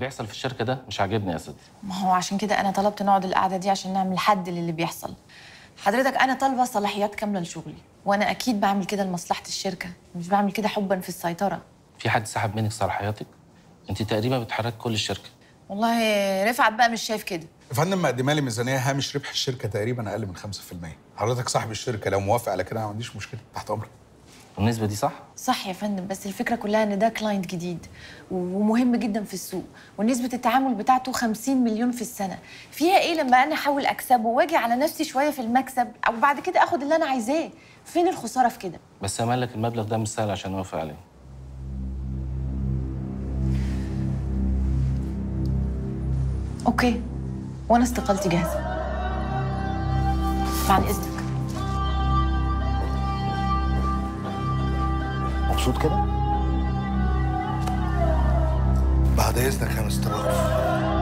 بيحصل في الشركه ده مش عاجبني يا سيدي ما هو عشان كده انا طلبت نقعد القعده دي عشان نعمل حد للي بيحصل حضرتك انا طالبه صلاحيات كامله لشغلي وانا اكيد بعمل كده لمصلحه الشركه مش بعمل كده حبا في السيطره في حد سحب منك صلاحياتك انت تقريبا بتحرك كل الشركه والله رفعت بقى مش شايف كده يا فندم مقدمه لي ميزانيه هامش ربح الشركه تقريبا اقل من 5% حضرتك صاحب الشركه لو موافق على كده أنا ما عنديش مشكله تحت امرك النسبه دي صح صح يا فندم بس الفكره كلها ان ده كلاينت جديد ومهم جدا في السوق ونسبه التعامل بتاعته 50 مليون في السنه فيها ايه لما انا احاول اكسبه واجي على نفسي شويه في المكسب او بعد كده اخد اللي انا عايزاه فين الخساره في كده بس يا مالك المبلغ ده مش سهل عشان اوافق عليه اوكي وانا استقالتي جاهزه بعد اذنك مبسوط كده؟ بعد اذنك يا مستر رؤوف